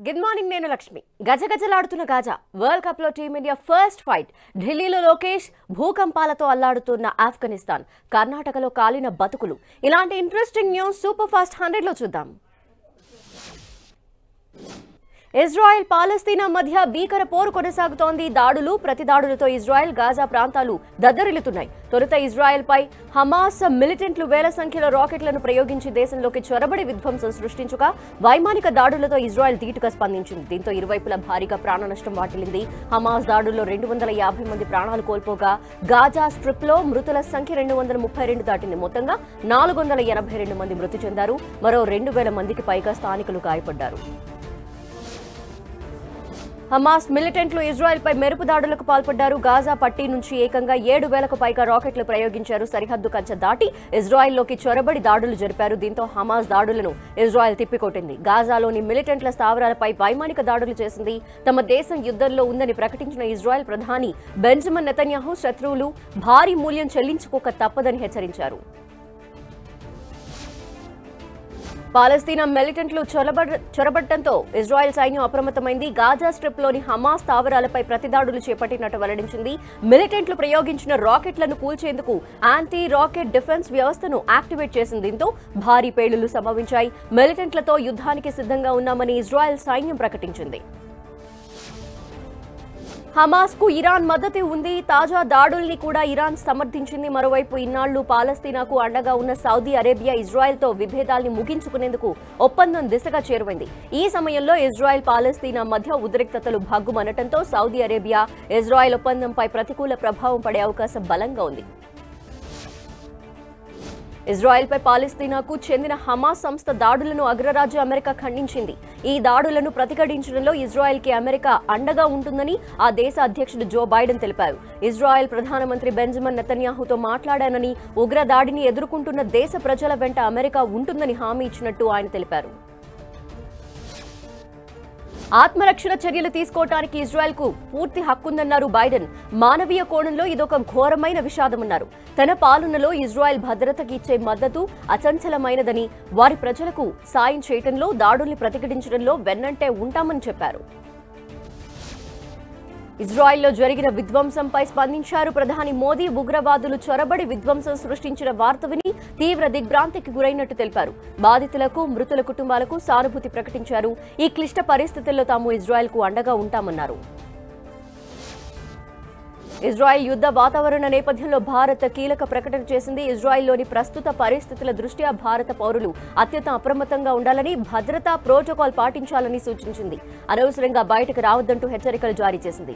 good morning నేను లక్ష్మి గజగజలాడుతున్న Gaza world cup లో టీమిండియా ఫస్ట్ ఫైట్ ఢిల్లీలో లోకేష్ భూకంపాలతో అల్లాడుతున్న ఆఫ్ఘనిస్తాన్ కర్ణాటకలో కాలిన బతుకులు ఇలాంటి interesting news super fast hundred లో చూద్దాం ఇజ్రాయెల్ పాలస్తీనా మధ్య భీకర పోరు కొనసాగుతోంది దాడులు ప్రతి దాడులతో ఇజ్రాయెల్ గాజా ప్రాంతాలు దద్దరిల్లుతున్నాయి తొలుత ఇజ్రాయెల్ పై హమాస్ మిలిటెంట్లు వేల సంఖ్యలో రాకెట్లను ప్రయోగించి దేశంలోకి చొరబడి విధ్వంసం సృష్టించగా వైమానిక దాడులతో ఇజ్రాయెల్ ధీటుగా స్పందించింది దీంతో ఇరువైపులా భారీగా ప్రాణ నష్టం వాటిల్లింది హమాస్ దాడుల్లో రెండు వందల యాభై మంది ప్రాణాలు కోల్పోగా గాజా స్ట్రిప్ లో మృతుల సంఖ్య రెండు వందల ముప్పై రెండు దాటింది మొత్తంగా నాలుగు వందల ఎనభై రెండు మంది మృతి చెందారు మరో రెండు వేల మందికి పైగా స్థానికులు గాయపడ్డారు హమాస్ మిలిటెంట్లు ఇజ్రాయెల్ పై మెరుపు దాడులకు పాల్పడ్డారు గాజా పట్టీ నుంచి ఏకంగా ఏడు వేలకు పైగా రాకెట్లు ప్రయోగించారు సరిహద్దు కంచె దాటి ఇజ్రాయెల్లోకి చొరబడి దాడులు జరిపారు దీంతో హమాస్ దాడులను ఇజ్రాయెల్ తిప్పికొట్టింది గాజాలోని మిలిటెంట్ల స్థావరాలపై వైమానిక దాడులు చేసింది తమ దేశం యుద్ధంలో ఉందని ప్రకటించిన ఇజ్రాయెల్ ప్రధాని బెంజమిన్ నెతన్యాహు శత్రువులు భారీ మూల్యం చెల్లించుకోక తప్పదని హెచ్చరించారు పాలస్తీనా మిలిటెంట్లు చొరబడ చొరబట్టడంతో ఇజ్రాయెల్ సైన్యం అప్రమత్తమైంది గాజా స్ట్రిప్ లోని హమాస్ స్థావరాలపై ప్రతిదాడులు చేపట్టినట్టు వెల్లడించింది మిలిటెంట్లు ప్రయోగించిన రాకెట్లను కూల్చేందుకు యాంటీ రాకెట్ డిఫెన్స్ వ్యవస్థను యాక్టివేట్ చేసింది దీంతో భారీ పేలుళ్లు సంభవించాయి మిలిటెంట్లతో యుద్ధానికి సిద్ధంగా ఉన్నామని ఇజ్రాయెల్ సైన్యం ప్రకటించింది హమాస్ కు ఇరాన్ మద్దతు ఉంది తాజా దాడుల్ని కూడా ఇరాన్ సమర్థించింది మరోవైపు ఇన్నాళ్లు పాలస్తీనాకు అండగా ఉన్న సౌదీ అరేబియా ఇజ్రాయెల్ తో విభేదాల్ని ముగించుకునేందుకు ఒప్పందం దిశగా చేరువైంది ఈ సమయంలో ఇజ్రాయెల్ పాలస్తీనా మధ్య ఉద్రిక్తతలు భగ్గుమనటంతో సౌదీ అరేబియా ఇజ్రాయెల్ ఒప్పందంపై ప్రతికూల ప్రభావం పడే అవకాశం బలంగా ఉంది ఇజ్రాయెల్పై పాలస్తీనాకు చెందిన హమాస్ సంస్థ దాడులను అగ్రరాజ్య అమెరికా ఖండించింది ఈ దాడులను ప్రతిఘటించడంలో ఇజ్రాయెల్కి అమెరికా అండగా ఉంటుందని ఆ దేశ అధ్యక్షుడు జో బైడెన్ తెలిపారు ఇజ్రాయెల్ ప్రధానమంత్రి బెంజమిన్ నెతన్యాహుతో మాట్లాడానని ఉగ్ర దాడిని ఎదుర్కొంటున్న దేశ ప్రజల వెంట అమెరికా ఉంటుందని హామీ ఇచ్చినట్టు ఆయన తెలిపారు ఆత్మరక్షణ చర్యలు తీసుకోవటానికి ఇజ్రాయెల్ కు పూర్తి హక్కుందన్నారు బైడెన్ మానవీయ కోణంలో ఇదొక ఘోరమైన విషాదమన్నారు తన పాలనలో ఇజ్రాయెల్ భద్రతకి ఇచ్చే మద్దతు అచంచలమైనదని వారి ప్రజలకు సాయం చేయటంలో దాడుల్ని ప్రతిఘటించడంలో వెన్నంటే ఉంటామని చెప్పారు ఇజ్రాయెల్లో జరిగిన విధ్వంసంపై స్పందించారు ప్రధాని మోదీ ఉగ్రవాదులు చొరబడి విధ్వంసం సృష్టించిన వార్త విని తీవ్ర దిగ్భ్రాంతికి గురైనట్టు తెలిపారు బాధితులకు మృతుల కుటుంబాలకు సానుభూతి ప్రకటించారు ఈ క్లిష్ట పరిస్థితుల్లో తాము ఇజ్రాయెల్కు అండగా ఉంటామన్నారు ఇజ్రాయెల్ యుద్ధ వాతావరణ నేపథ్యంలో భారత్ కీలక ప్రకటన చేసింది ఇజ్రాయెల్లోని ప్రస్తుత పరిస్థితుల దృష్ట్యా భారత పౌరులు అత్యంత అప్రమత్తంగా ఉండాలని భద్రతా ప్రోటోకాల్ పాటించాలని సూచించింది అనవసరంగా బయటకు రావద్దంటూ హెచ్చరికలు జారీ చేసింది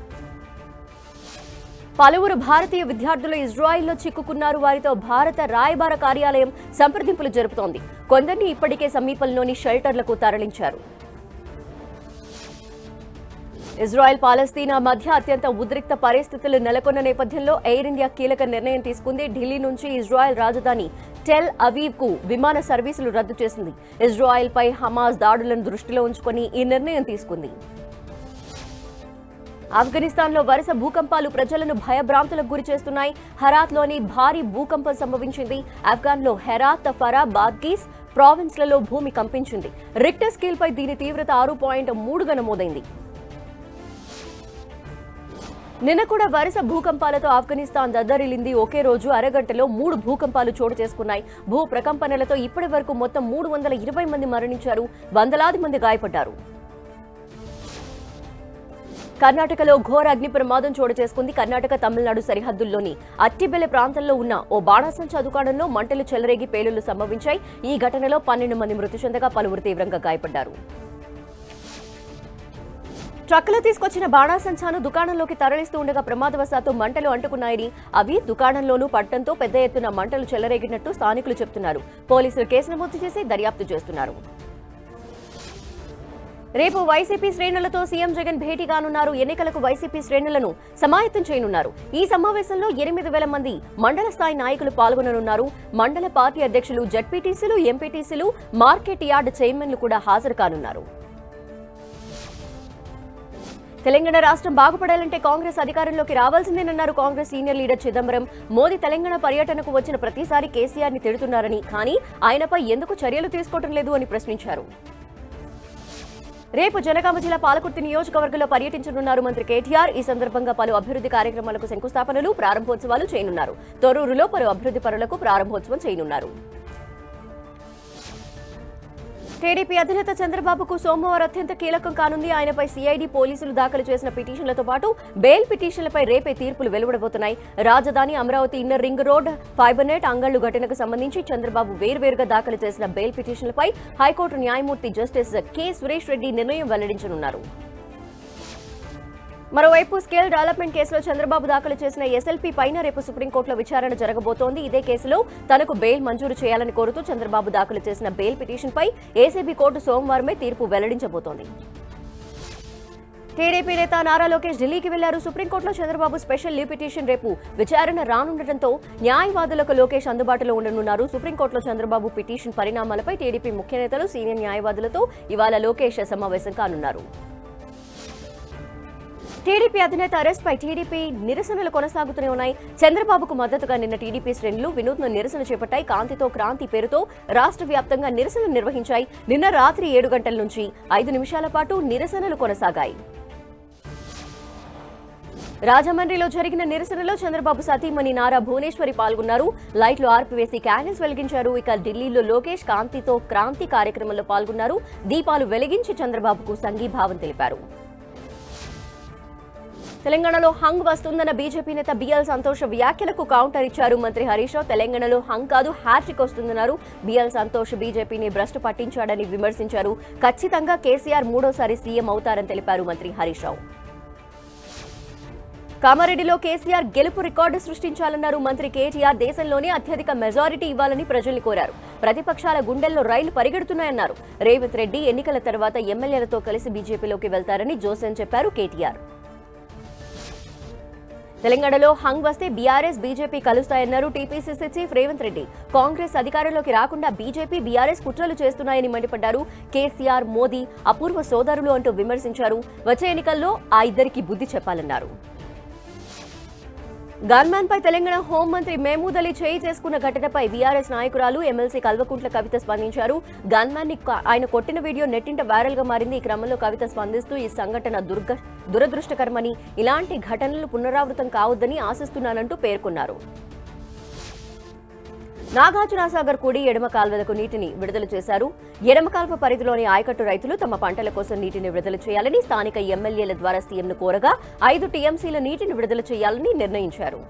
పలువురు భారతీయ విద్యార్థులు ఇజ్రాయెల్లో చిక్కుకున్నారు వారితో భారత రాయబార కార్యాలయం సంప్రదింపులు జరుపుతోంది కొందరిని ఇప్పటికే సమీపంలోని షెల్టర్లకు తరలించారు ఇజ్రాయెల్ పాలస్తీనా మధ్య అత్యంత ఉద్రిక్త పరిస్థితులు నెలకొన్న నేపథ్యంలో ఎయిర్ ఇండియా కీలక నిర్ణయం తీసుకుంది ఢిల్లీ నుంచి ఇజ్రాయెల్ రాజధాని టెల్ అవీవ్ కు విమాన సర్వీసులు రద్దు చేసింది ఇజ్రాయెల్ పై హమాస్ దాడులను దృష్టిలో ఉంచుకొని ఈ నిర్ణయం తీసుకుంది ఆఫ్ఘనిస్తాన్లో వరుస భూకంపాలు ప్రజలను భయభ్రాంతులకు గురి చేస్తున్నాయి హరాత్లోని భారీ భూకంపం సంభవించింది ఆఫ్ఘాన్లో హెరాత్ ఫరా బాద్గీస్ ప్రావిన్స్లలో భూమి కంపించింది రిక్టర్ స్కేల్పై దీని తీవ్రత ఆరు పాయింట్ మూడుగా నమోదైంది నిన్న కూడా వరుస భూకంపాలతో ఆఫ్ఘనిస్తాన్ దద్దరిల్లింది ఒకే రోజు అరగంటలో మూడు భూకంపాలు చోటు చేసుకున్నాయి భూ ప్రకంపనలతో ఇప్పటి వరకు మొత్తం మూడు వందల ఇరవై మంది మరణించారు వందలాది మంది గాయపడ్డారు కర్ణాటకలో ఘోర అగ్ని ప్రమాదం చోటు చేసుకుంది కర్ణాటక తమిళనాడు సరిహద్దుల్లోని అట్టిబెలె ప్రాంతంలో ఉన్న ఓ బాణాసంచా దుకాణంలో మంటలు చెలరేగి పేలుళ్లు సంభవించాయి ఈ ఘటనలో పన్నెండు మంది మృతి చెందగా పలువురు తీవ్రంగా గాయపడ్డారు ట్రక్కులో తీసుకొచ్చిన బాణాసంచాను దుకాణంలోకి తరలిస్తూ ఉండగా ప్రమాదవశాత్తు మంటలు అంటుకున్నాయని అవి దుకాణంలోనూ పట్టడంతో పెద్ద ఎత్తున మంటలు చెలరేగినట్టు స్థానికులు చెబుతున్నారు పోలీసులు కేసు నమోదు చేసి దర్యాప్తు చేస్తున్నారు రేపు వైసీపీ శ్రేణులతో సీఎం జగన్ భేటీ కానున్నారు ఎన్నికలకు వైసీపీ శ్రేణులను సమాయత్తం చేయనున్నారు ఈ సమావేశంలో ఎనిమిది వేల మంది మండల స్థాయి నాయకులు పాల్గొననున్నారు మండల పార్టీ అధ్యక్షులు జడ్పీటీసీలు ఎంపీటీసీలు మార్కెట్ యార్డ్ చైర్మన్లు కూడా హాజరు కానున్నారు తెలంగాణ రాష్ట్రం బాగుపడాలంటే కాంగ్రెస్ అధికారంలోకి రావాల్సిందేనన్నారు కాంగ్రెస్ సీనియర్ లీడర్ చిదంబరం మోదీ తెలంగాణ పర్యటనకు వచ్చిన ప్రతిసారి కేసీఆర్ ని తిడుతున్నారని కానీ ఆయనపై ఎందుకు చర్యలు తీసుకోవటం లేదు అని ప్రశ్నించారు రేపు జనగామ జిల్లా పాలకుర్తి నియోజకవర్గంలో పర్యటించనున్నారు మంత్రి కేటీఆర్ ఈ సందర్భంగా పలు అభివృద్ధి కార్యక్రమాలకు శంకుస్థాపనలు ప్రారంభోత్సవాలు చేయనున్నారు తొర్రూరులో పలు అభివృద్ధి పనులకు ప్రారంభోత్సవం చేయనున్నారు టీడీపీ అధినేత చంద్రబాబుకు సోమవారం అత్యంత కీలకం కానుంది ఆయనపై సిఐడి పోలీసులు దాఖలు చేసిన పిటిషన్లతో పాటు బెయిల్ పిటిషన్లపై రేపే తీర్పులు వెలువడబోతున్నాయి రాజధాని Amaravati inner ring road fibre net Angallu ఘటనకు సంబంధించి చంద్రబాబు వేర్వేరుగా దాఖలు చేసిన బెయిల్ పిటిషన్లపై హైకోర్టు న్యాయమూర్తి జస్టిస్ కె సురేష్ రెడ్డి నిర్ణయం వెల్లడించనున్నారు మరోవైపు స్కేల్ డెవలప్మెంట్ కేసులో చంద్రబాబు దాఖలు చేసిన ఎస్ఎల్పీ పైన రేపు సుప్రీంకోర్టులో విచారణ జరగబోతోంది ఇదే కేసులో తనకు బెయిల్ మంజూరు చేయాలని కోరుతూ చంద్రబాబు దాఖలు చేసిన బెయిల్ పిటిషన్పై ఏసీబీ కోర్టు సోమవారమే తీర్పు వెల్లడించబోతోంది టీడీపీ నేత నారా లోకేష్ ఢిల్లీకి వెళ్లారు సుప్రీంకోర్టులో చంద్రబాబు స్పెషల్ లీవ్ పిటిషన్ రేపు విచారణ రానుండటంతో న్యాయవాదులకు లోకేష్ అందుబాటులో ఉండనున్నారు సుప్రీంకోర్టులో చంద్రబాబు పిటిషన్ పరిణామాలపై టీడీపీ ముఖ్య నేతలు సీనియర్ న్యాయవాదులతో ఇవాళ లోకేష్ సమావేశం కానున్నారు టీడీపీ అధినేత అరెస్ట్ పై టీడీపీ నిరసనలు కొనసాగుతూనే ఉన్నాయి చంద్రబాబుకు మద్దతుగా నిన్న టీడీపీ శ్రేణులు వినూత్న నిరసన చేపట్టాయి కాంతితో క్రాంతి పేరుతో రాష్ట్ర వ్యాప్తంగా నిరసన నిర్వహించాయి నిన్న రాత్రి ఏడు గంటల నుంచి ఐదు నిమిషాల పాటు నిరసనలు కొనసాగాయి రాజమండ్రిలో జరిగిన నిరసనలో చంద్రబాబు సతీమణి నారా భువనేశ్వరి పాల్గొన్నారు లైట్లు ఆర్పివేసి క్యాండిల్స్ వెలిగించారు ఇక ఢిల్లీలో లోకేష్ కాంతితో క్రాంతి కార్యక్రమంలో పాల్గొన్నారు దీపాలు వెలిగించి చంద్రబాబుకు సంఘీభావం తెలిపారు తెలంగాణలో హంగ్ వస్తుందన్న బీజేపీ నేత బిఎల్ సంతోష్ వ్యాఖ్యలకు కౌంటర్ ఇచ్చారు మంత్రి హరీష్ రావు తెలంగాణలో హంగ్ కాదు హ్యాట్రిక్ వస్తుందన్నారు బిఎల్ సంతోష్ బీజేపీని భ్రష్టు పట్టించాడని విమర్శించారు ఖచ్చితంగా కేసీఆర్ మూడోసారి సీఎం అవుతారని తెలిపారు మంత్రి హరీష్ రావు కామారెడ్డిలో కేసీఆర్ గెలుపు రికార్డు సృష్టించాలన్నారు మంత్రి కేటీఆర్ దేశంలోనే అత్యధిక మెజారిటీ ఇవ్వాలని ప్రజల్ని కోరారు ప్రతిపక్షాల గుండెల్లో రైళ్లు పరిగెడుతున్నాయన్నారు రేవంత్ రెడ్డి ఎన్నికల తర్వాత ఎమ్మెల్యేలతో కలిసి బీజేపీలోకి వెళ్తారని జోసెన్ చెప్పారు కేటీఆర్ తెలంగాణలో హంగ్ వస్తే బీఆర్ఎస్ బీజేపీ కలుస్తాయన్నారు టీపీసీసీ చీఫ్ రేవంత్ రెడ్డి కాంగ్రెస్ అధికారంలోకి రాకుండా బీజేపీ బీఆర్ఎస్ కుట్రలు చేస్తున్నాయని మండిపడ్డారు కేసీఆర్ మోదీ అపూర్వ సోదరులు అంటూ విమర్శించారు వచ్చే ఎన్నికల్లో ఆ ఇద్దరికి బుద్ధి చెప్పాలన్నారు గన్మ్యాన్ పై తెలంగాణ హోంమంత్రి మహమూద్ అలీ చేయి చేసుకున్న ఘటనపై బీఆర్ఎస్ నాయకురాలు ఎమ్మెల్సీ కల్వకుంట్ల కవిత స్పందించారు గన్మ్యాన్ ని క- ఆయన కొట్టిన వీడియో నెట్టింట వైరల్ గా మారింది ఈ క్రమంలో కవిత స్పందిస్తూ ఈ సంఘటన దుర్గ దురదృష్టకరమని ఇలాంటి ఘటనలు పునరావృతం కావద్దని ఆశిస్తున్నానంటూ పేర్కొన్నారు నాగార్జునసాగర్ కూడి ఎడమ కాల్వలకు నీటిని విడుదల చేశారు ఎడమ కాల్వ పరిధిలోని ఆయకట్టు రైతులు తమ పంటల కోసం నీటిని విడుదల చేయాలని స్థానిక ఎమ్మెల్యేల ద్వారా సీఎంను కోరగా ఐదు టీఎంసీల నీటిని విడుదల చేయాలని నిర్ణయించారు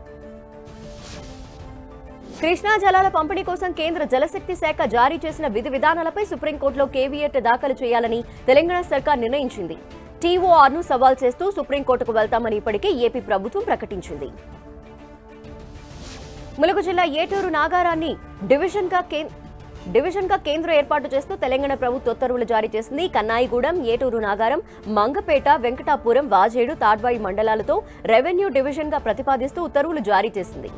కృష్ణా జలాల పంపిణీ కోసం కేంద్ర జలశక్తి శాఖ జారీ చేసిన విధి విధానాలపై సుప్రీంకోర్టులో కేవీఎట్ దాఖలు చేయాలని తెలంగాణ సర్కార్ నిర్ణయించింది టీఓఆర్ను సవాల్ చేస్తూ సుప్రీంకోర్టుకు వెళ్తామని ఇప్పటికే ఏపీ ప్రభుత్వం ప్రకటించింది ములుగు జిల్లా ఏటూరు నాగారాన్ని డివిజన్ గా కే డివిజన్ గా కేంద్రం ఏర్పాటు చేస్తూ తెలంగాణ ప్రభుత్వ ఉత్తర్వులు జారీ చేసింది కన్నాయిగూడెం ఏటూరు నాగారం మంగపేట వెంకటాపురం వాజేడు తాడ్వాయి మండలాలతో రెవెన్యూ డివిజన్ గా ప్రతిపాదిస్తూ ఉత్తర్వులు జారీ చేసింది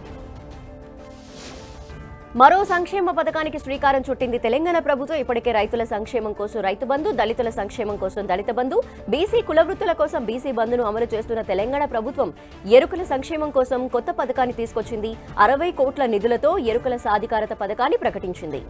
మరో సంక్షేమ పథకానికి శ్రీకారం చుట్టింది తెలంగాణ ప్రభుత్వం ఇప్పటికే రైతుల సంక్షేమం కోసం రైతు బంధు దళితుల సంక్షేమం కోసం దళిత బంధు బీసీ కులవృత్తుల కోసం బీసీ బంధును అమలు చేస్తున్న తెలంగాణ ప్రభుత్వం ఎరుకల సంక్షేమం కోసం కొత్త పథకాన్ని తీసుకొచ్చింది అరవై కోట్ల నిధులతో ఎరుకల సాధికారత పథకాన్ని ప్రకటించింది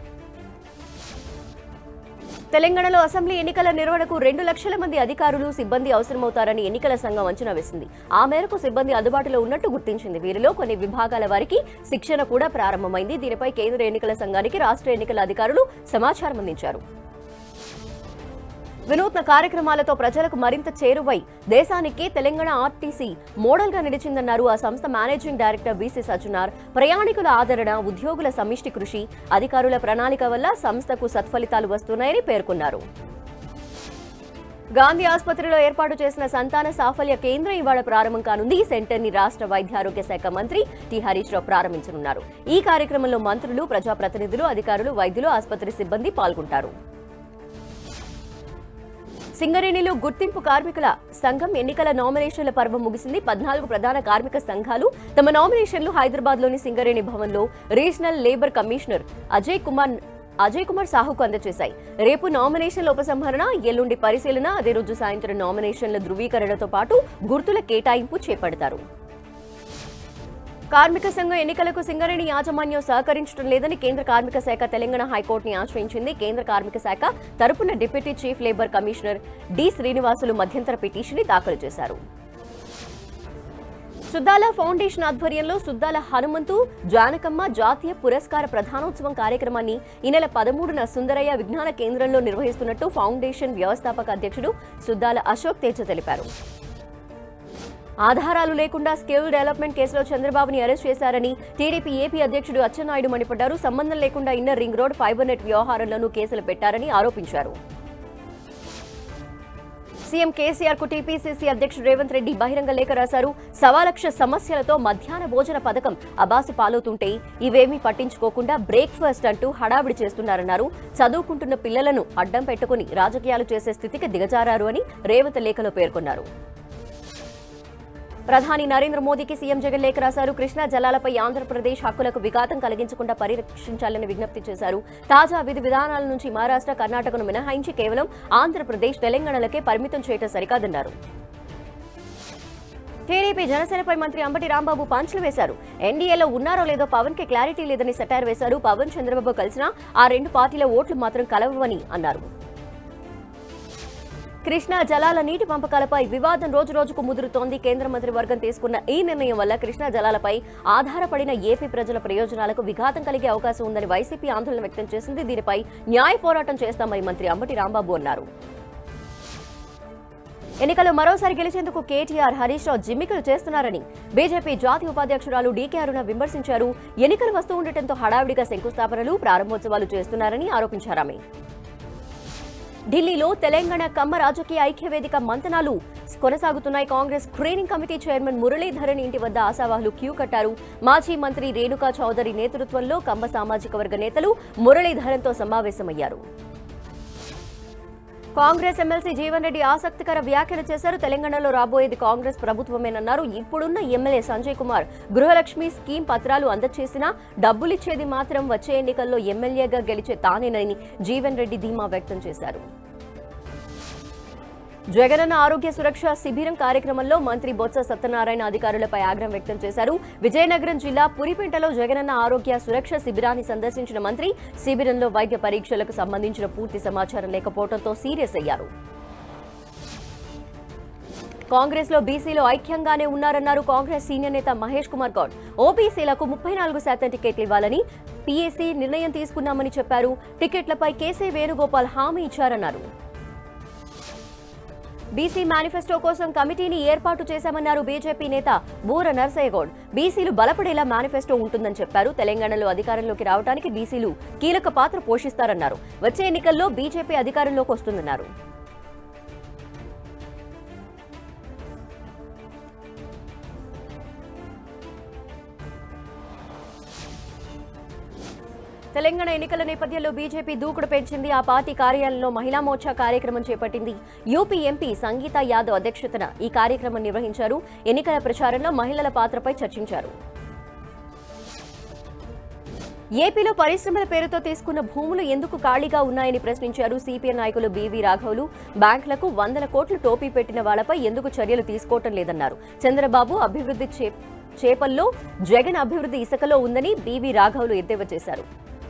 తెలంగాణలో అసెంబ్లీ ఎన్నికల నిర్వహణకు రెండు లక్షల మంది అధికారులు సిబ్బంది అవసరమవుతారని ఎన్నికల సంఘం అంచనా వేసింది ఆ మేరకు సిబ్బంది అందుబాటులో ఉన్నట్టు గుర్తించింది వీరిలో కొన్ని విభాగాల వారికి శిక్షణ కూడా ప్రారంభమైంది దీనిపై కేంద్ర ఎన్నికల సంఘానికి రాష్ట్ర ఎన్నికల అధికారులు సమాచారం అందించారు వినూత్న కార్యక్రమాలతో ప్రజలకు మరింత చేరువై దేశానికి తెలంగాణ ఆర్టీసీ మోడల్ గా నిలిచిందన్నారు ఆ సంస్థ మేనేజింగ్ డైరెక్టర్ బీసీ సజ్జనార్ ప్రయాణికుల ఆదరణ ఉద్యోగుల సమిష్టి కృషి అధికారుల ప్రణాళిక వల్ల సంస్థకు సత్ఫలితాలు వస్తున్నాయని పేర్కొన్నారు గాంధీ ఆసుపత్రిలో ఏర్పాటు చేసిన సంతాన సాఫల్య కేంద్రం ఇవాళ ప్రారంభం కానుంది ఈ సెంటర్ ని రాష్ట్ర వైద్యారోగ్య శాఖ మంత్రి టి హరీష్ రావు ప్రారంభించనున్నారు ఈ కార్యక్రమంలో మంత్రులు ప్రజాప్రతినిధులు అధికారులు వైద్యులు ఆసుపత్రి సిబ్బంది పాల్గొంటారు సింగరేణిలో గుర్తింపు కార్మికుల సంఘం ఎన్నికల నామినేషన్ల పర్వం ముగిసింది పద్నాలుగు ప్రధాన కార్మిక సంఘాలు తమ నామినేషన్లు హైదరాబాద్లోని సింగరేణి భవన్లో regional labour commissioner Ajay Kumar Ajay Kumar సాహుకు అందజేశాయి రేపు నామినేషన్ల ఉపసంహరణ ఎల్లుండి పరిశీలన అదే రోజు సాయంత్రం నామినేషన్ల ధృవీకరణతో పాటు గుర్తుల కేటాయింపు చేపడతారు కార్మిక సంఘం ఎన్నికలకు సింగరేణి యాజమాన్యం సహకరించడం లేదని కేంద్ర కార్మిక శాఖ తెలంగాణ హైకోర్టుని ఆశ్రయించింది కేంద్ర కార్మిక శాఖ తరపున deputy chief labour commissioner D Srinivasulu మధ్యంతర పిటిషన్ దాఖలు చేశారు సుద్దాల ఫౌండేషన్ ఆధ్వర్యంలో సుద్దాల హనుమంతు జానకమ్మ జాతీయ పురస్కార ప్రధానోత్సవం కార్యక్రమాన్ని ఈ నెల పదమూడున సుందరయ్య విజ్ఞాన కేంద్రంలో నిర్వహిస్తున్నట్టు ఫౌండేషన్ వ్యవస్థాపక అధ్యక్షుడు సుద్దాల అశోక్ తేజ తెలిపారు ఆధారాలు లేకుండా స్కిల్ డెవలప్మెంట్ కేసులో చంద్రబాబుని అరెస్ట్ చేశారని టీడీపీ ఏపీ అధ్యక్షుడు అచ్చెన్నాయుడు మండిపడ్డారు సంబంధం లేకుండా inner ring road fibre net వ్యవహారంలోనూ కేసులు పెట్టారని ఆరోపించారు సీఎం కేసీఆర్ కు టీపీసీసీ అధ్యక్షుడు రేవంత్ రెడ్డి బహిరంగ లేఖ రాశారు సవా లక్ష సమస్యలతో మధ్యాహ్న భోజన పథకం అబాసి పాలవుతుంటే ఇవేమీ పట్టించుకోకుండా బ్రేక్ఫాస్ట్ అంటూ హడావిడి చేస్తున్నారన్నారు చదువుకుంటున్న పిల్లలను అడ్డం పెట్టుకుని రాజకీయాలు చేసే స్థితికి దిగజారారు అని రేవంత్ లేఖలో పేర్కొన్నారు ప్రధాని నరేంద్ర మోదీకి సీఎం జగన్ లేఖ రాశారు కృష్ణా జలాలపై ఆంధ్రప్రదేశ్ హక్కులకు విఘాతం కలిగించకుండా పరిరక్షించాలని విజ్ఞప్తి చేశారు తాజా విధి విధానాల నుంచి మహారాష్ట్ర కర్ణాటకను మినహాయించి కేవలం ఆంధ్రప్రదేశ్ తెలంగాణలకే పరిమితం చేయడం సరికాదన్నారు టీడీపీ జనసేనపై మంత్రి అంబటి రాంబాబు పంచులు వేశారు ఎన్డీఏలో ఉన్నారో లేదో పవన్ కి క్లారిటీ లేదని సెటార్ వేశారు పవన్ చంద్రబాబు కలిసినా ఆ రెండు పార్టీల ఓట్లు మాత్రం కలవని అన్నారు కృష్ణా జలాల నీటి పంపకాలపై వివాదం రోజు రోజుకు ముదురుతోంది కేంద్ర మంత్రి వర్గం తీసుకున్న ఈ నిర్ణయం వల్ల కృష్ణా జలాలపై ఆధారపడిన ఏపీ ప్రజల ప్రయోజనాలకు విఘాతం కలిగే అవకాశం ఉందని వైసీపీ ఆందోళన వ్యక్తం చేసింది దీనిపై న్యాయ పోరాటం చేస్తామని మంత్రి అంబటి రాంబాబు అన్నారు ఎన్నికల్లో మరోసారి గెలిచేందుకు కేటీఆర్ హరీష్ రావు జిమ్మికలు చేస్తున్నారని బీజేపీ జాతీయ ఉపాధ్యక్షురాలు డీకే అరుణ విమర్శించారు ఎన్నికలు వస్తూ ఉండటంతో హడావిడిగా శంకుస్థాపనలు ప్రారంభోత్సవాలు చేస్తున్నారని ఆరోపించారామె ఢిల్లీలో తెలంగాణ కమ్మ రాజకీయ ఐక్యవేదిక మంతనాలు కొనసాగుతున్నాయి Congress screening committee chairman Muralidharan ఇంటి వద్ద ఆశావాహులు క్యూ కట్టారు మాజీ మంత్రి రేణుకా చౌదరి నేతృత్వంలో కమ్మ సామాజిక వర్గ నేతలు మురళీధరన్తో సమావేశమయ్యారు కాంగ్రెస్ ఎమ్మెల్సీ జీవన్ రెడ్డి ఆసక్తికర వ్యాఖ్యలు చేశారు తెలంగాణలో రాబోయేది కాంగ్రెస్ ప్రభుత్వమేనన్నారు ఇప్పుడున్న ఎమ్మెల్యే సంజయ్ కుమార్ గృహలక్ష్మి స్కీమ్ పత్రాలు అందచేసినా డబ్బులిచ్చేది మాత్రం వచ్చే ఎన్నికల్లో ఎమ్మెల్యేగా గెలిచే తానేనని జీవన్ రెడ్డి ధీమా వ్యక్తం చేశారు జగనన్న ఆరోగ్య సురక్ష శిబిరం కార్యక్రమంలో మంత్రి బొత్స సత్యనారాయణ అధికారులపై ఆగ్రహం వ్యక్తం చేశారు విజయనగరం జిల్లా పురిపేంటలో జగనన్న ఆరోగ్య సురక్ష శిబిరాన్ని సందర్శించిన మంత్రి శిబిరంలో వైద్య పరీక్షలకు సంబంధించిన పూర్తి సమాచారం లేకపోవడంతో సీరియస్ అయ్యారు కాంగ్రెస్ లో బీసీలో ఐక్యంగానే ఉన్నారన్నారు కాంగ్రెస్ సీనియర్ నేత మహేష్ కుమార్ గౌడ్ ఓబీసీలకు ముప్పై నాలుగు శాతం టికెట్లు ఇవ్వాలని పీఏసీ నిర్ణయం తీసుకున్నామని చెప్పారు టికెట్లపై కేసీ వేణుగోపాల్ హామీ ఇచ్చారన్నారు బీసీ మేనిఫెస్టో కోసం కమిటీని ఏర్పాటు చేశామన్నారు బీజేపీ నేత బూర నర్సయ్య గౌడ్ బీసీలు బలపడేలా మేనిఫెస్టో ఉంటుందని చెప్పారు తెలంగాణలో అధికారంలోకి రావడానికి బీసీలు కీలక పాత్ర పోషిస్తారన్నారు వచ్చే ఎన్నికల్లో బీజేపీ అధికారంలోకి వస్తుందన్నారు తెలంగాణ ఎన్నికల నేపథ్యంలో బీజేపీ దూకుడు పెంచింది ఆ పార్టీ కార్యాలయంలో మహిళా మోర్చా కార్యక్రమం చేపట్టింది యూపీ ఎంపీ సంగీత యాదవ్ అధ్యక్షతన ఈ కార్యక్రమం నిర్వహించారు ఎన్నికల ప్రచారంలో మహిళల పాత్రపై చర్చించారు ఏపీలో పరిశ్రమల పేరుతో తీసుకున్న భూములు ఎందుకు ఖాళీగా ఉన్నాయని ప్రశ్నించారు సిపిఎం నాయకులు బీవీ రాఘవులు బ్యాంకులకు వందల కోట్లు టోపీ పెట్టిన వాళ్లపై ఎందుకు చర్యలు తీసుకోవటం లేదన్నారు చంద్రబాబు అభివృద్ధి చే- చేపల్లో జగన్ అభివృద్ధి ఇసుకలో ఉందని బీవీ రాఘవులు ఎద్దేవా చేశారు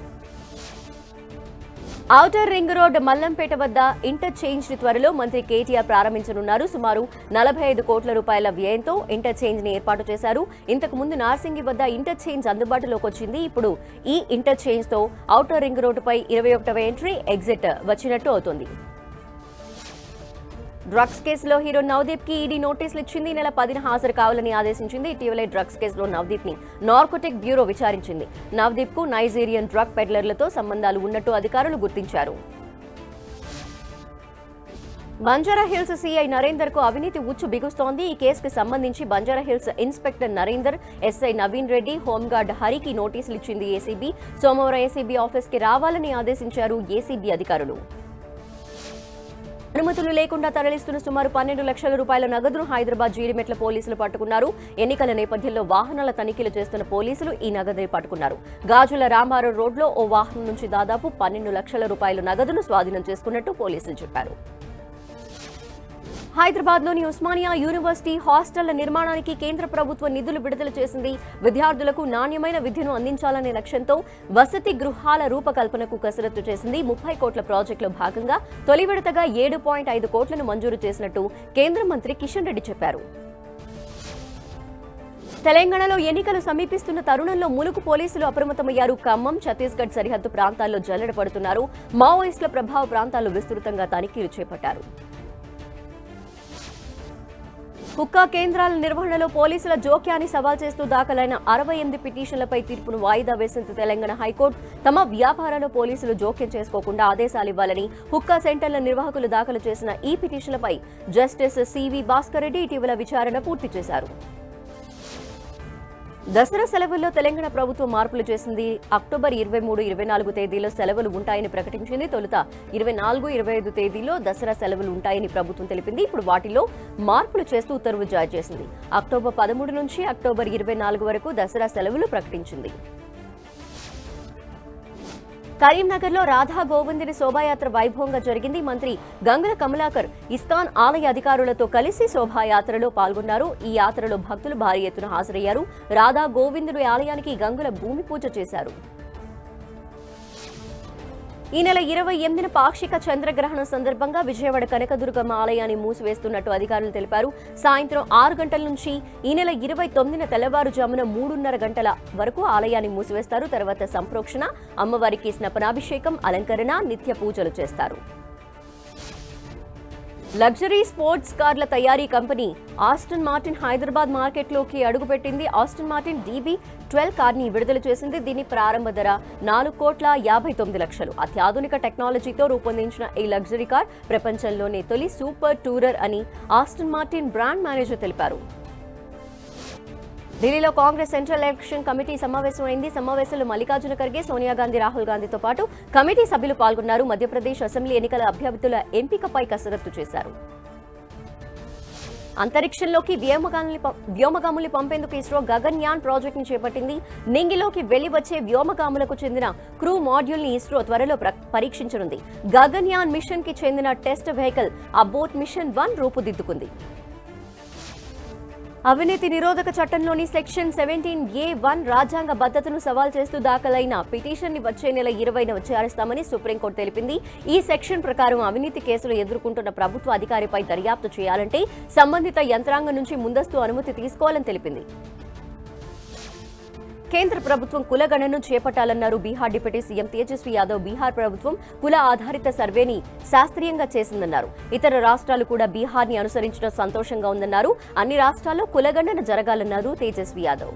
ఔటర్ రింగ్ రోడ్ మల్లంపేట వద్ద ఇంటర్చేంజ్ ని త్వరలో మంత్రి కేటీఆర్ ప్రారంభించనున్నారు సుమారు నలభై ఐదు కోట్ల రూపాయల వ్యయంతో ఇంటర్చేంజ్ ని ఏర్పాటు చేశారు ఇంతకు ముందు నార్సింగి వద్ద ఇంటర్చేంజ్ అందుబాటులోకి వచ్చింది ఇప్పుడు ఈ ఇంటర్చేంజ్ తో ఔటర్ రింగ్ రోడ్డుపై ఇరవై ఒకటవ ఎంట్రీ ఎగ్జిట్ వచ్చినట్టు అవుతుంది డ్రగ్స్ కేసులో హీరో నవదీప్ కి ఈడీ నోటీసులు ఇచ్చింది ఈ నెల పదిన హాజరు కావాలని ఆదేశించింది ఇటీవలే డ్రగ్స్ కేసులో నవదీప్ ని నార్కోటిక్ బ్యూరో విచారించింది నవదీప్ కు నైజీరియన్ డ్రగ్ పెడ్లర్లతో సంబంధాలు ఉన్నట్టు అధికారులు గుర్తించారు బంజారా హిల్స్ సీఐ నరేందర్ కు అవినీతి ఉచ్చు బిగుస్తోంది ఈ కేసుకు సంబంధించి Banjara hills inspector Narender SI Naveen Reddy home guard హరికి నోటీసులు ఇచ్చింది ఏసీబీ సోమవారం ఏసీబీ ఆఫీస్ కి రావాలని ఆదేశించారు ఏసీబీ అధికారులు అనుమతులు లేకుండా తరలిస్తున్న సుమారు పన్నెండు లక్షల రూపాయల నగదును హైదరాబాద్ జీడిమెట్ల పోలీసులు పట్టుకున్నారు ఎన్నికల నేపథ్యంలో వాహనాల తనిఖీలు చేస్తున్న పోలీసులు ఈ నగదుని పట్టుకున్నారు గాజుల రామారావు రోడ్లో ఓ వాహనం నుంచి దాదాపు పన్నెండు లక్షల రూపాయల నగదును స్వాధీనం చేసుకున్నట్టు పోలీసులు చెప్పారు హైదరాబాద్లోని ఉస్మానియా యూనివర్సిటీ హాస్టళ్ల నిర్మాణానికి కేంద్ర ప్రభుత్వం నిధులు విడుదల చేసింది విద్యార్థులకు నాణ్యమైన విద్యను అందించాలనే లక్ష్యంతో వసతి గృహాల రూపకల్పనకు కసరత్తు చేసింది ముప్పై కోట్ల ప్రాజెక్టులో భాగంగా తొలి విడతగా ఏడు పాయింట్ ఐదు కోట్లను మంజూరు చేసినట్టు కేంద్ర మంత్రి కిషన్ రెడ్డి చెప్పారు తెలంగాణలో ఎన్నికలు సమీపిస్తున్న తరుణంలో ములుగు పోలీసులు అప్రమత్తమయ్యారు ఖమ్మం ఛత్తీస్గఢ్ సరిహద్దు ప్రాంతాల్లో జల్లెడ పడుతున్నారు మావోయిస్టుల ప్రభావ ప్రాంతాల్లో విస్తృతంగా తనిఖీలు చేపట్టారు హుక్కా కేంద్రాల నిర్వహణలో పోలీసుల జోక్యాన్ని సవాల్ చేస్తూ దాఖలైన అరవై ఎనిమిది పిటిషన్లపై తీర్పును వాయిదా వేసింది తెలంగాణ హైకోర్టు తమ వ్యాపారాల్లో పోలీసులు జోక్యం చేసుకోకుండా ఆదేశాలు ఇవ్వాలని హుక్కా సెంటర్ల నిర్వాహకులు దాఖలు చేసిన ఈ పిటిషన్లపై జస్టిస్ సివి భాస్కర్ రెడ్డి ఇటీవల విచారణ పూర్తి చేశారు దసరా సెలవుల్లో తెలంగాణ ప్రభుత్వం మార్పులు చేసింది అక్టోబర్ ఇరవై మూడు ఇరవై నాలుగు తేదీలో సెలవులు ఉంటాయని ప్రకటించింది తొలుత ఇరవై నాలుగు ఇరవై ఐదు తేదీలో దసరా సెలవులు ఉంటాయని ప్రభుత్వం తెలిపింది ఇప్పుడు వాటిలో మార్పులు చేస్తూ ఉత్తర్వులు జారీ చేసింది అక్టోబర్ పదమూడు నుంచి అక్టోబర్ ఇరవై నాలుగు వరకు దసరా సెలవులు ప్రకటించింది కరీంనగర్లో రాధా గోవిందుని శోభాయాత్ర వైభవంగా జరిగింది మంత్రి గంగుల కమలాకర్ ఇస్కాన్ ఆలయ అధికారులతో కలిసి శోభాయాత్రలో పాల్గొన్నారు ఈ యాత్రలో భక్తులు భారీ ఎత్తున హాజరయ్యారు రాధా గోవిందుడి ఆలయానికి గంగుల భూమి పూజ చేశారు ఈ నెల ఇరవై ఎనిమిదిన పాక్షిక చంద్రగ్రహణం సందర్భంగా విజయవాడ కనకదుర్గమ్మ ఆలయాన్ని మూసివేస్తున్నట్టు అధికారులు తెలిపారు సాయంత్రం ఆరు గంటల నుంచి ఈ నెల ఇరవై తొమ్మిదిన తెల్లవారుజామున మూడున్నర గంటల వరకు ఆలయాన్ని మూసివేస్తారు తర్వాత సంప్రోక్షణ అమ్మవారికి స్నపనాభిషేకం అలంకరణ నిత్య పూజలు చేస్తారు లగ్జరీ స్పోర్ట్స్ కార్ల తయారీ కంపెనీ ఆస్టన్ మార్టిన్ హైదరాబాద్ మార్కెట్లోకి అడుగుపెట్టింది ఆస్టన్ మార్టిన్ డీబీ ట్వెల్వ్ కార్ని విడుదల చేసింది దీని ప్రారంభ ధర నాలుగు కోట్ల యాభై తొమ్మిది లక్షలు అత్యాధునిక టెక్నాలజీతో రూపొందించిన ఈ లగ్జరీ కార్ ప్రపంచంలోనే తొలి సూపర్ టూరర్ అని ఆస్టన్ మార్టిన్ బ్రాండ్ మేనేజర్ తెలిపారు ఢిల్లీలో కాంగ్రెస్ సెంట్రల్ ఎలక్షన్ కమిటీ సమావేశం అయింది సమావేశంలో మల్లికార్జున ఖర్గే సోనియా గాంధీ రాహుల్ గాంధీతో పాటు కమిటీ సభ్యులు పాల్గొన్నారు మధ్యప్రదేశ్ అసెంబ్లీ ఎన్నికల అభ్యర్థుల ఎంపికపై కసరత్తు చేశారు అంతరిక్షంలోకి వ్యోమగాముల్ని పం- వ్యోమగాముల్ని పంపేందుకు ఇస్రో గగన్యాన్ ప్రాజెక్టును చేపట్టింది నింగిలోకి వెళ్లి వచ్చే వ్యోమగాములకు చెందిన క్రూ మాడ్యూల్ ని ఇస్రో త్వరలో ప్ర- పరీక్షించనుంది గగన్యాన్ మిషన్ కి చెందిన test vehicle abort mission one రూపుదిద్దుకుంది అవినీతి నిరోధక చట్టంలోని సెక్షన్ సెవెంటీన్ ఏ వన్ రాజ్యాంగ భద్రతను సవాల్ చేస్తూ దాఖలైన పిటిషన్ ని వచ్చే నెల ఇరవైన విచారిస్తామని సుప్రీంకోర్టు తెలిపింది ఈ సెక్షన్ ప్రకారం అవినీతి కేసులు ఎదుర్కొంటున్న ప్రభుత్వ అధికారిపై దర్యాప్తు చేయాలంటే సంబంధిత యంత్రాంగం నుంచి ముందస్తు అనుమతి తీసుకోవాలని తెలిపింది కేంద్ర ప్రభుత్వం కులగణను చేపట్టాలన్నారు బీహార్ డిప్యూటీ సీఎం తేజస్వి యాదవ్ బీహార్ ప్రభుత్వం కుల ఆధారిత సర్వేని శాస్త్రీయంగా చేసిందన్నారు ఇతర రాష్ట్రాలు కూడా బీహార్ ని అనుసరించడం సంతోషంగా ఉందన్నారు అన్ని రాష్ట్రాల్లో కులగణన జరగాలన్నారు తేజస్వి యాదవ్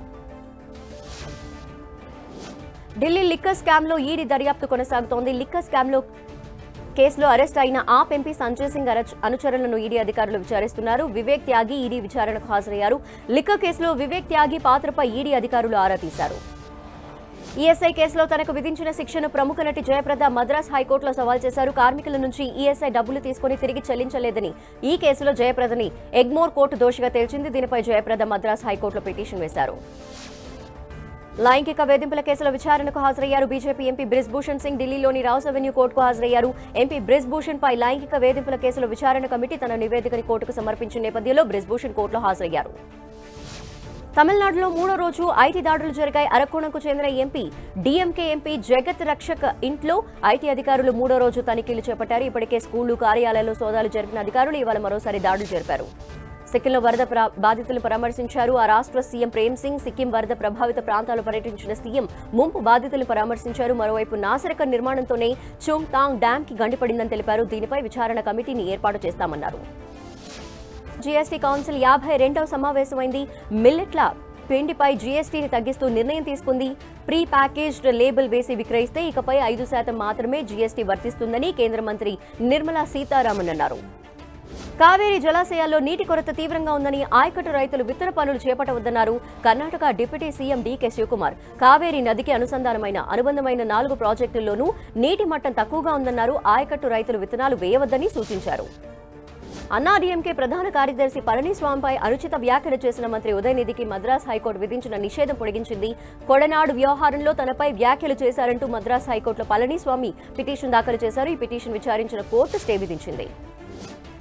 ఢిల్లీ లిక్కర్ స్కామ్ లో ఈడీ దర్యాప్తు కొనసాగుతోంది లిక్కర్ స్కామ్ లో కేసులో అరెస్ట్ అయిన ఆప్ ఎంపీ సంజయ్ సింగ్ అరచ్- అనుచరులను ఈడీ అధికారులు విచారిస్తున్నారు వివేక్ త్యాగి ఈడీ విచారణకు హాజరయ్యారు లిక్కర్ కేసులో వివేక్ త్యాగి పాత్రపై ఈడీ అధికారులు ఆరా తీశారు ఈఎస్ఐ కేసులో తనకు విధించిన శిక్షను ప్రముఖ నటి జయప్రద మద్రాస్ హైకోర్టులో సవాల్ చేశారు కార్మికుల నుంచి ఈఎస్ఐ డబ్బులు తీసుకుని తిరిగి చెల్లించలేదని ఈ కేసులో జయప్రదని ఎగ్మోర్ కోర్టు దోషిగా తేల్చింది దీనిపై జయప్రద మద్రాస్ హైకోర్టులో పిటిషన్ వేశారు లైంగిక వేధింపుల కేసుల విచారణకు హాజరయ్యారు బీజేపీ ఎంపీ బ్రిజ్ భూషణ్ సింగ్ ఢిల్లీలోని రౌస్ అవెన్యూ కోర్టుకు హాజరయ్యారు ఎంపీ బ్రిజ్ భూషణ్ పై లైంగిక వేధింపుల కేసుల విచారణ కమిటీ తన నివేదికని కోర్టుకు సమర్పించిన నేపథ్యంలో బ్రిజ్ భూషణ్ కోర్టులో హాజరయ్యారు తమిళనాడులో మూడో రోజు ఐటీ దాడులు జరిగాయి అరకోణంకు చెందిన ఎంపీ డీఎంకే ఎంపీ జగత్ రక్షక్ ఇంట్లో ఐటీ అధికారులు మూడో రోజు తనిఖీలు చేపట్టారు ఇప్పటికే స్కూళ్లు కార్యాలయాల్లో సోదాలు జరిపిన అధికారులు ఇవాళ మరోసారి దాడులు జరిపారు సిక్కింలో వరద ప్ర- బాధితులను పరామర్శించారు ఆ రాష్ట్ర సీఎం ప్రేమ్ సింగ్ సిక్కిం వరద ప్రభావిత ప్రాంతాలు పర్యటించిన సీఎం ముంపు బాధితులను పరామర్శించారు మరోవైపు నాసిరక నిర్మాణంతోనే చుంగ్ తాంగ్ డ్యామ్ కి గండిపడిందని తెలిపారు దీనిపై విచారణ కమిటీని ఏర్పాటు చేస్తామన్నారు జీఎస్టీ కౌన్సిల్ యాభై రెండవ సమావేశమైంది మిల్లెట్ల పిండిపై జీఎస్టీని తగ్గిస్తూ నిర్ణయం తీసుకుంది ప్రీ ప్యాకేజ్డ్ లేబుల్ వేసి విక్రయిస్తే ఇకపై ఐదు శాతం మాత్రమే జీఎస్టీ వర్తిస్తుందని కేంద్ర మంత్రి నిర్మలా సీతారామన్ అన్నారు కావేరీ జలాశయాల్లో నీటి కొరత తీవ్రంగా ఉందని ఆయకట్టు రైతులు విత్తన పనులు చేపట్టవద్దన్నారు కర్ణాటక డిప్యూటీ సీఎం డీకే శివకుమార్ కావేరీ నదికి అనుసంధానమైన అనుబంధమైన నాలుగు ప్రాజెక్టుల్లోనూ నీటి మట్టం తక్కువగా ఉందన్నారు ఆయకట్టు రైతులు విత్తనాలు వేయవద్దని సూచించారు అన్నాడీఎంకే ప్రధాన కార్యదర్శి పళనిస్వామిపై అనుచిత వ్యాఖ్యలు చేసిన మంత్రి ఉదయనిధికి మద్రాస్ హైకోర్టు విధించిన నిషేధం పొడిగించింది కొడనాడు వ్యవహారంలో తనపై వ్యాఖ్యలు చేశారంటూ మద్రాస్ హైకోర్టులో పళనిస్వామి పిటిషన్ దాఖలు చేశారు ఈ పిటిషన్ విచారించిన కోర్టు స్టే విధించింది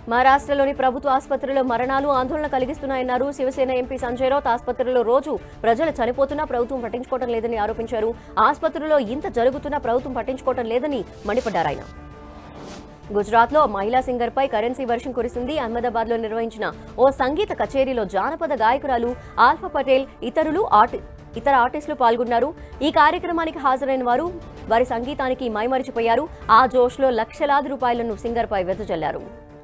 మహారాష్ట్రలోని ప్రభుత్వ ఆసుపత్రిలో మరణాలు ఆందోళన కలిగిస్తున్నాయన్నారు శివసేన ఎంపీ సంజయ్ రావుత్ ఆసుపత్రిలో రోజు ప్రజలు చనిపోతున్నా ప్రభుత్వం పట్టించుకోవడం లేదని ఆరోపించారు ఆసుపత్రిలో ఇంత జరుగుతున్నా ప్రభుత్వం పట్టించుకోవడం లేదని మండిపడ్డారు ఆయన గుజరాత్ లో మహిళా సింగర్ పై కరెన్సీ వర్షం కురిసింది అహ్మదాబాద్ లో నిర్వహించిన ఓ సంగీత కచేరీలో జానపద గాయకురాలు ఆల్ఫా పటేల్ ఇతరులు ఆర్టి ఇతర ఆర్టిస్టులు పాల్గొన్నారు ఈ కార్యక్రమానికి హాజరైన వారు వారి సంగీతానికి మైమరిచిపోయారు ఆ జోష్లో లక్షలాది రూపాయలను సింగర్ పై వెదజల్లారు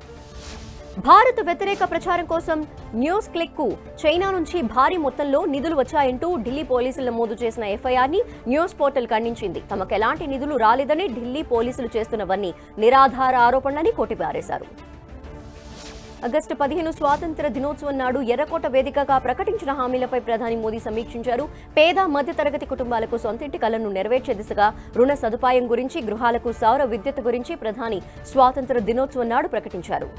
భారత్ వ్యతిరేక ప్రచారం కోసం న్యూస్ క్లిక్ కు చైనా నుంచి భారీ మొత్తంలో నిధులు వచ్చాయంటూ ఢిల్లీ పోలీసులు నమోదు చేసిన ఎఫ్ఐఆర్ ని న్యూస్ పోర్టల్ ఖండించింది తమకు ఎలాంటి నిధులు రాలేదని ఢిల్లీ పోలీసులు చేస్తున్నవన్నీ నిరాధార ఆరోపణలని కొట్టిపారేశారు ఆగస్టు పదిహేను స్వాతంత్ర దినోత్సవం నాడు ఎర్రకోట వేదికగా ప్రకటించిన హామీలపై ప్రధాని మోదీ సమీక్షించారు పేద మధ్యతరగతి కుటుంబాలకు సొంతింటి కలను నెరవేర్చే దిశగా రుణ సదుపాయం గురించి గృహాలకు సౌర విద్యుత్ గురించి ప్రధాని స్వాతంత్ర దినోత్సవం నాడు ప్రకటించారు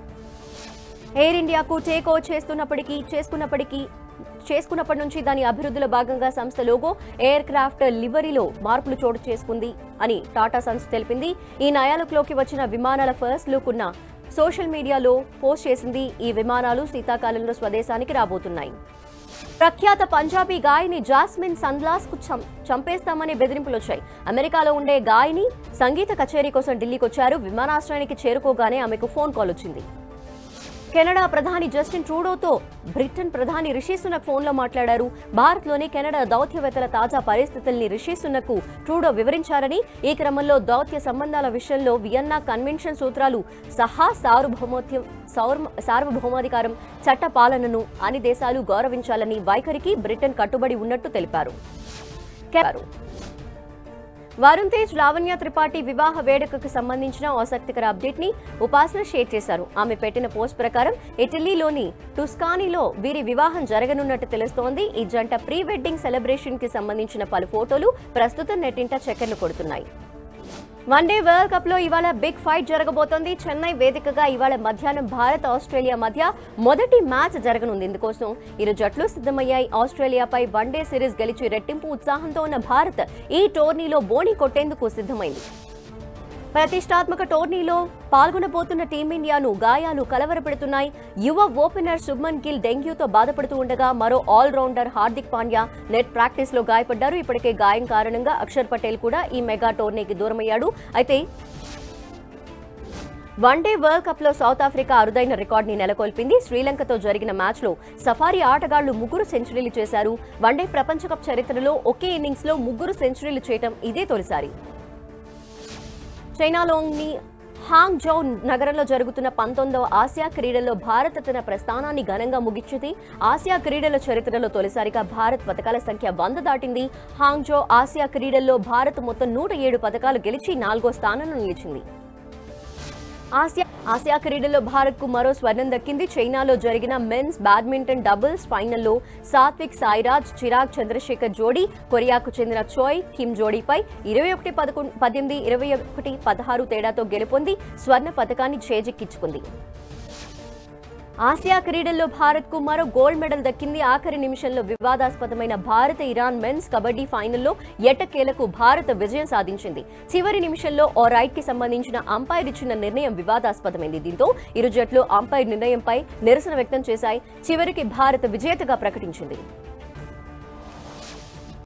ఎయిర్ ఇండియాకు టేక్ ఓవర్ చేస్తున్నప్పటికీ చేసుకున్నప్పటికీ చేసుకున్నప్పటి నుంచి దాని అభివృద్ధిలో భాగంగా సంస్థ లోగో ఎయిర్ క్రాఫ్ట్ లివరీలో మార్పులు చోటు చేసుకుంది అని టాటా సన్స్ తెలిపింది ఈ నయాలకులోకి వచ్చిన విమానాల ఫస్ట్ లుక్ ఉన్న సోషల్ మీడియాలో పోస్ట్ చేసింది ఈ విమానాలు శీతాకాలంలో స్వదేశానికి రాబోతున్నాయి ప్రఖ్యాత పంజాబీ గాయని జాస్మిన్ సన్లాస్ కు చం- చంపేస్తామనే బెదిరింపులు వచ్చాయి అమెరికాలో ఉండే గాయని సంగీత కచేరీ కోసం ఢిల్లీకి వచ్చారు విమానాశ్రయానికి చేరుకోగానే ఆమెకు ఫోన్ కాల్ వచ్చింది కెనడా ప్రధాని జస్టిన్ ట్రూడోతో బ్రిటన్ ప్రధాని రిషి సునక్ ఫోన్లో మాట్లాడారు భారత్లోని కెనడా దౌత్యవేత్తల తాజా పరిస్థితుల్ని రిషి సునక్కు ట్రూడో వివరించారని ఈ క్రమంలో దౌత్య సంబంధాల విషయంలో వియన్నా కన్వెన్షన్ సూత్రాలు సహా సార్వభౌమత్యం సౌర్మ- సార్వభౌమాధికారం చట్ట పాలనను అన్ని దేశాలు గౌరవించాలని వైఖరికి బ్రిటన్ కట్టుబడి ఉన్నట్టు తెలిపారు కె- వరుణ్ తేజ్ లావణ్య త్రిపాఠి వివాహ వేడుకకు సంబంధించిన ఆసక్తికర అప్డేట్ ని ఉపాసన షేర్ చేశారు ఆమె పెట్టిన పోస్ట్ ప్రకారం ఇటలీలోని టుస్కానీలో వీరి వివాహం జరగనున్నట్టు తెలుస్తోంది ఈ జంట ప్రీ వెడ్డింగ్ సెలబ్రేషన్ కి సంబంధించిన పలు ఫోటోలు ప్రస్తుతం నెట్టింట చక్కర్లు కొడుతున్నాయి వన్డే వరల్డ్ కప్ లో ఇవాళ బిగ్ ఫైట్ జరగబోతోంది చెన్నై వేదికగా ఇవాళ మధ్యాహ్నం భారత్ ఆస్ట్రేలియా మధ్య మొదటి మ్యాచ్ జరగనుంది ఇందుకోసం ఇరు జట్లు సిద్ధమయ్యాయి ఆస్ట్రేలియాపై వన్డే సిరీస్ గెలిచి రెట్టింపు ఉత్సాహంతో ఉన్న భారత్ ఈ టోర్నీలో బోణి కొట్టేందుకు సిద్ధమైంది ప్రతిష్టాత్మక టోర్నీలో పాల్గొనబోతున్న టీమిండియాను గాయాలు కలవరపెడుతున్నాయి యువ ఓపెనర్ శుభ్మన్ గిల్ డెంగ్యూతో బాధపడుతూ ఉండగా మరో allrounder Hardik Pandya net practice లో గాయపడ్డారు ఇప్పటికే గాయం కారణంగా అక్షర్ పటేల్ కూడా ఈ మెగా టోర్నీకి దూరమయ్యాడు అయితే వన్డే వరల్డ్ కప్ లో సౌత్ ఆఫ్రికా అరుదైన రికార్డ్ ని నెలకొల్పింది శ్రీలంకతో జరిగిన మ్యాచ్ లో సఫారీ ఆటగాళ్లు ముగ్గురు సెంచరీలు చేశారు వన్డే ప్రపంచ కప్ చరిత్రలో ఒకే ఇన్నింగ్స్ లో ముగ్గురు సెంచరీలు చేయటం ఇదే తొలిసారి చైనాలోని హాంగ్ జౌ నగరంలో జరుగుతున్న పంతొమ్మిదవ ఆసియా క్రీడల్లో భారత్ తన ప్రస్థానాన్ని ఘనంగా ముగించింది ఆసియా క్రీడల చరిత్రలో తొలిసారిగా భారత్ పథకాల సంఖ్య వంద దాటింది హాంగ్ జో ఆసియా క్రీడల్లో భారత్ మొత్తం నూట ఏడు పథకాలు గెలిచి నాలుగో స్థానంలో నిలిచింది ఆసియా ఆసియా క్రీడల్లో భారత్ కు మరో స్వర్ణం దక్కింది చైనాలో జరిగిన మెన్స్ బ్యాడ్మింటన్ డబుల్స్ ఫైనల్లో సాత్విక్ సాయిరాజ్ చిరాగ్ చంద్రశేఖర్ జోడీ కొరియాకు చెందిన చోయ్ కిమ్ జోడీపై ఇరవై ఒకటి పదకొండు పద్దెనిమిది ఇరవై ఒకటి పదహారు తేడాతో గెలుపొంది స్వర్ణ పథకాన్ని చేజిక్కించుకుంది ఆసియా క్రీడల్లో భారత్ కు మరో గోల్డ్ మెడల్ దక్కింది ఆఖరి నిమిషంలో వివాదాస్పదమైన భారత ఇరాన్ మెన్స్ కబడ్డీ ఫైనల్లో ఎట్టకేలకు భారత్ విజయం సాధించింది చివరి నిమిషంలో ఓ రైట్ కి సంబంధించిన అంపైర్ ఇచ్చిన నిర్ణయం వివాదాస్పదమైంది దీంతో ఇరు జట్లు అంపైర్ నిర్ణయంపై నిరసన వ్యక్తం చేశాయి చివరికి భారత్ విజేతగా ప్రకటించింది